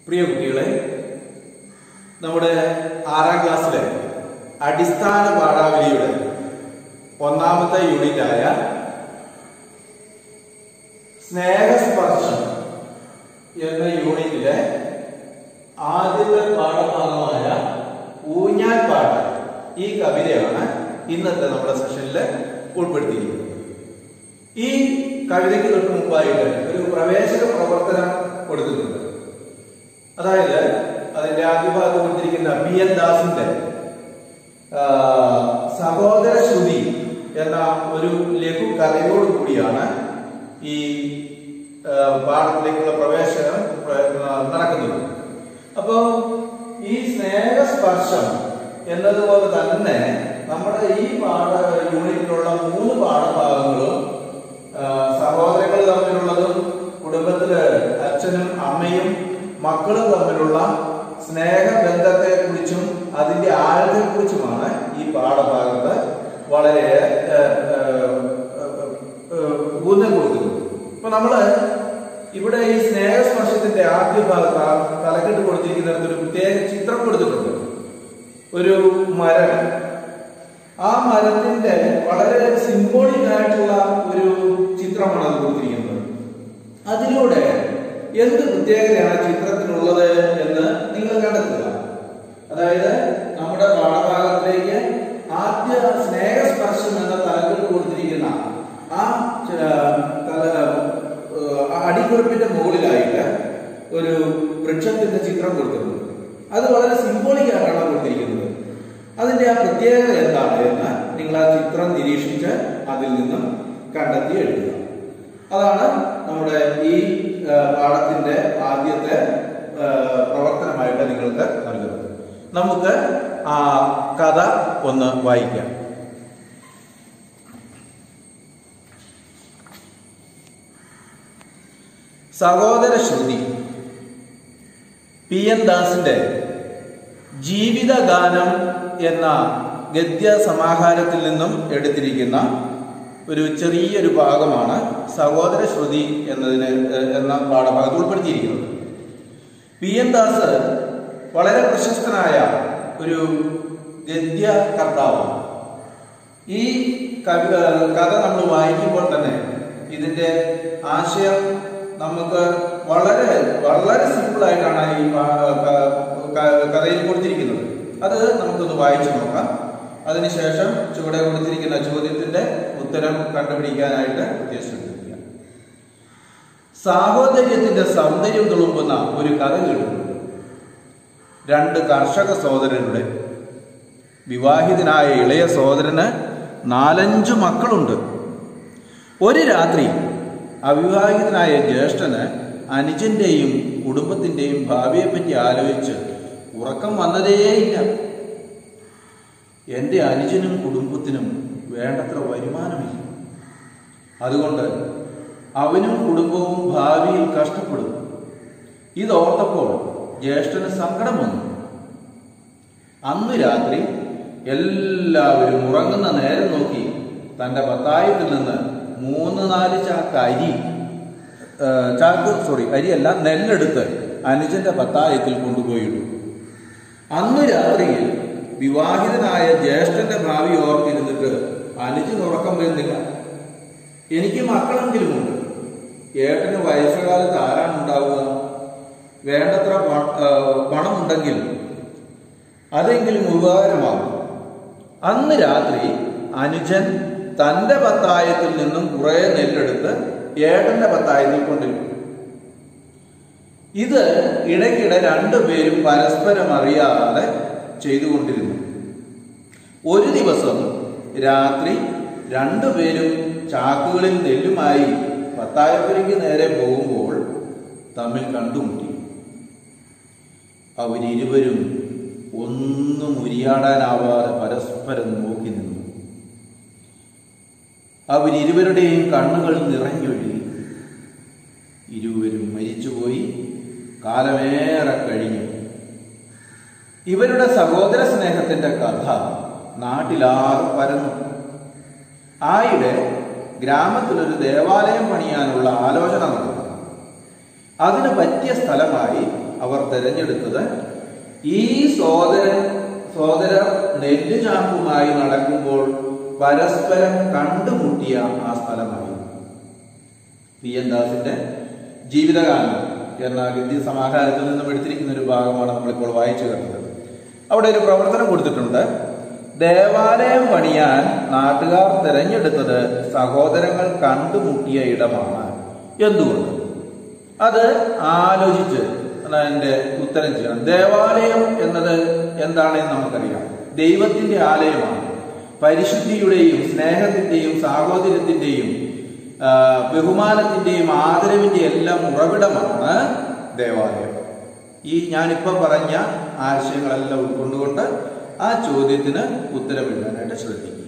പ്രിയ കുട്ടികളെ നമ്മുടെ ആറാം ക്ലാസ്സിലെ അടിസ്ഥാന പാഠാവലിയുടെ ഒന്നാമത്തെ യൂണിറ്റായ സ്നേഹസ്പർശം എന്ന യൂണിറ്റിലെ ആദ്യത്തെ പാഠഭാഗമായ ഊഞ്ഞാൽ പാട്ട് ഈ കവിതയാണ് ഇന്നത്തെ നമ്മുടെ സെഷനിൽ ഉൾപ്പെടുത്തിയിരിക്കുന്നത് ഈ കവിതയ്ക്ക് തൊട്ട് മുമ്പായിട്ട് ഒരു പ്രവേശക പ്രവർത്തനം കൊടുത്തിട്ടുണ്ട് അതായത് അതിന്റെ ആദ്യ ഭാഗത്ത് കൊടുത്തിരിക്കുന്ന പി എൻ ദാസിന്റെ ആ, സഹോദര ശ്രുതി എന്ന ഒരു ലഘു കഥയോട് കൂടിയാണ് ഈ ആ, പാഠത്തിലേക്കുള്ള പ്രവേശനം പ്ര- ആ, നടക്കുന്നത് അപ്പോ ഈ സ്നേഹസ്പർശം എന്നതുപോലെ തന്നെ നമ്മുടെ ഈ പാഠ യൂണിറ്റിലുള്ള മൂന്ന് പാഠഭാഗങ്ങളും ആ, സഹോദരങ്ങൾ തമ്മിലുള്ളതും കുടുംബത്തില് അച്ഛനും അമ്മയും മക്കളും തമ്മിലുള്ള സ്നേഹബന്ധത്തെ കുറിച്ചും അതിന്റെ ആഴത്തെ കുറിച്ചുമാണ് ഈ പാഠഭാഗത്ത് വളരെ ആ, ആ, ആ, ആ, ഊന്നൽ കൊടുക്കുന്നത് അപ്പൊ നമ്മള് ഇവിടെ ഈ സ്നേഹസ്പർശത്തിന്റെ ആദ്യ ഭാഗത്ത് ആ തലക്കെട്ട് കൊടുത്തിരിക്കുന്നിടത്ത് ഒരു പ്രത്യേക ചിത്രം കൊടുത്തിട്ടുണ്ട് ഒരു മരം ആ മരത്തിന്റെ വളരെ സിംബോളിക് ആയിട്ടുള്ള ഒരു ചിത്രമാണ് അത് കൊടുത്തിരിക്കുന്നത് അതിലൂടെ എന്ത് പ്രത്യേകതയാണ് ആ ചിത്രത്തിനുള്ളത് എന്ന് നിങ്ങൾ കണ്ടെത്തുക അതായത് നമ്മുടെ പാഠഭാഗത്തിലേക്ക് ആദ്യ സ്നേഹസ്പർശം എന്ന തലക്കെട്ട് കൊടുത്തിരിക്കുന്ന ആ ച- തല ഏഹ്, ആ അടിക്കുറിപ്പിന്റെ മുകളിലായിട്ട് ഒരു വൃക്ഷത്തിന്റെ ചിത്രം കൊടുത്തിട്ടുണ്ട് അത് വളരെ സിംബോളിക് ആയിട്ടാണ് കൊടുത്തിരിക്കുന്നത് അതിന്റെ ആ പ്രത്യേകത എന്താണ് എന്ന് നിങ്ങൾ ആ ചിത്രം നിരീക്ഷിച്ച് അതിൽ നിന്നും കണ്ടെത്തി എഴുതുക അതാണ് നമ്മുടെ ഈ ആ, പാഠത്തിന്റെ ആദ്യത്തെ ആ, പ്രവർത്തനമായിട്ട് നിങ്ങൾക്ക് നൽകുന്നത് നമുക്ക് ആ കഥ ഒന്ന് വായിക്കാം സഹോദര ശ്രുതി പി എൻ ദാസിന്റെ ജീവിതഗാനം എന്ന ഗദ്യ സമാഹാരത്തിൽ നിന്നും എടുത്തിരിക്കുന്ന ഒരു ചെറിയൊരു ഭാഗമാണ് സഹോദര ശ്രുതി എന്നതിന് ഏഹ്, എന്ന പാഠഭാഗത്ത് ഉൾപ്പെടുത്തിയിരിക്കുന്നത് പി എൻ ദാസ് വളരെ പ്രശസ്തനായ ഒരു ഗദ്യ കർത്താവാണ് ഈ കവി ഏഹ്, കഥ നമ്മൾ വായിക്കുമ്പോൾ തന്നെ ഇതിന്റെ ആശയം നമുക്ക് വളരെ വളരെ സിമ്പിൾ ആയിട്ടാണ് ഈ പാ- ക- ക- കഥയിൽ കൊടുത്തിരിക്കുന്നത് അത് നമുക്കൊന്ന് വായിച്ചു നോക്കാം അതിനുശേഷം ചുവടെ കൊടുത്തിരിക്കുന്ന ചോദ്യത്തിന്റെ ഉത്തരം കണ്ടുപിടിക്കാനായിട്ട് ഉദ്ദേശിച്ചിരിക്കുക സാഹോദര്യത്തിന്റെ സൗന്ദര്യം തുളുമ്പുന്ന ഒരു കഥ കേൾക്കുന്നു രണ്ട് കർഷക സഹോദരരുടെ വിവാഹിതനായ ഇളയ സഹോദരന് നാലഞ്ചു മക്കളുണ്ട് ഒരു രാത്രി അവിവാഹിതനായ ജ്യേഷ്ഠന് അനുജന്റെയും കുടുംബത്തിന്റെയും ഭാവിയെപ്പറ്റി ആലോചിച്ച് ഉറക്കം വന്നതേയില്ല എൻ്റെ അനുജനും കുടുംബത്തിനും വേണ്ടത്ര വരുമാനമില്ല അതുകൊണ്ട് അവനും കുടുംബവും ഭാവിയിൽ കഷ്ടപ്പെടും ഇതോർത്തപ്പോൾ ജ്യേഷ്ഠന് സങ്കടം വന്നു അന്ന് രാത്രി എല്ലാവരും ഉറങ്ങുന്ന നേരം നോക്കി തന്റെ പത്തായത്തിൽ നിന്ന് മൂന്ന് നാല് ചാക്ക് അരി ഏ, ചാക്ക് സോറി അരിയല്ല നെല്ലെടുത്ത് അനുജന്റെ പത്തായത്തിൽ കൊണ്ടുപോയിട്ടു അന്ന് രാത്രിയിൽ വിവാഹിതനായ ജ്യേഷ്ഠന്റെ ഭാവി ഓർത്തിരുന്നിട്ട് അനുജന് ഉറക്കം വരുന്നില്ല എനിക്ക് മക്കളെങ്കിലുമുണ്ട് ഏട്ടന് വയസ്സുകാലത്ത് ആരാണ് ഉണ്ടാവുക വേണ്ടത്ര പ- ആ, പണമുണ്ടെങ്കിൽ അതെങ്കിലും ഉപകാരമാകും അന്ന് രാത്രി അനുജൻ തന്റെ പത്തായത്തിൽ നിന്നും കുറെ നെല്ലെടുത്ത് ഏട്ടന്റെ പത്തായത്തിൽ കൊണ്ടിരുന്നു ഇത് ഇടയ്ക്കിടെ രണ്ടുപേരും പരസ്പരം അറിയാതെ ചെയ്തുകൊണ്ടിരുന്നു ഒരു ദിവസം രാത്രി രണ്ടുപേരും ചാക്കുകളിൽ നെല്ലുമായി പത്തായപ്പുരയ്ക്ക് നേരെ പോകുമ്പോൾ തമ്മിൽ കണ്ടുമുട്ടി അവരിരുവരും ഒന്നും ഉരിയാടാനാവാതെ പരസ്പരം നോക്കി നിന്നു അവരിരുവരുടെയും കണ്ണുകൾ നിറഞ്ഞൊഴുകി ഇരുവരും മരിച്ചുപോയി കാലമേറെ കഴിഞ്ഞു ഇവരുടെ സഹോദര സ്നേഹത്തിന്റെ കഥ നാട്ടിലാകെ പരന്നു ആയിടെ ഗ്രാമത്തിലൊരു ദേവാലയം പണിയാനുള്ള ആലോചന നടന്നു അതിന് പറ്റിയ സ്ഥലമായി അവർ തിരഞ്ഞെടുത്തത് ഈ സോദരൻ സോദരർ നെല്ല് ചാമ്പുമായി നടക്കുമ്പോൾ പരസ്പരം കണ്ടുമുട്ടിയ ആ സ്ഥലമായിരുന്നു പി എൻ ദാസിന്റെ ജീവിതകാലം എന്ന ഗദ്യ സമാഹാരത്തിൽ നിന്നും എടുത്തിരിക്കുന്ന ഒരു ഭാഗമാണ് നമ്മളിപ്പോൾ വായിച്ചു കേട്ടത് അവിടെ ഒരു പ്രവർത്തനം കൊടുത്തിട്ടുണ്ട് ദേവാലയം പണിയാൻ നാട്ടുകാർ തിരഞ്ഞെടുത്തത് സഹോദരങ്ങൾ കണ്ടുമുട്ടിയ ഇടമാണ് എന്തുകൊണ്ട് അത് ആലോചിച്ച് അതിന്റെ ഉത്തരം ചെയ്യണം ദേവാലയം എന്നത് എന്താണെന്ന് നമുക്കറിയാം ദൈവത്തിന്റെ ആലയമാണ് പരിശുദ്ധിയുടെയും സ്നേഹത്തിന്റെയും സാഹോദര്യത്തിന്റെയും ആ, ബഹുമാനത്തിന്റെയും ആദരവിന്റെയും എല്ലാം ഉറവിടമാണ് ദേവാലയം ഈ ഞാനിപ്പോൾ പറഞ്ഞ ആശയങ്ങളെല്ലാം ഉൾക്കൊണ്ടുകൊണ്ട് ആ ചോദ്യത്തിന് ഉത്തരം എഴുതാനായിട്ട് ശ്രദ്ധിക്കുക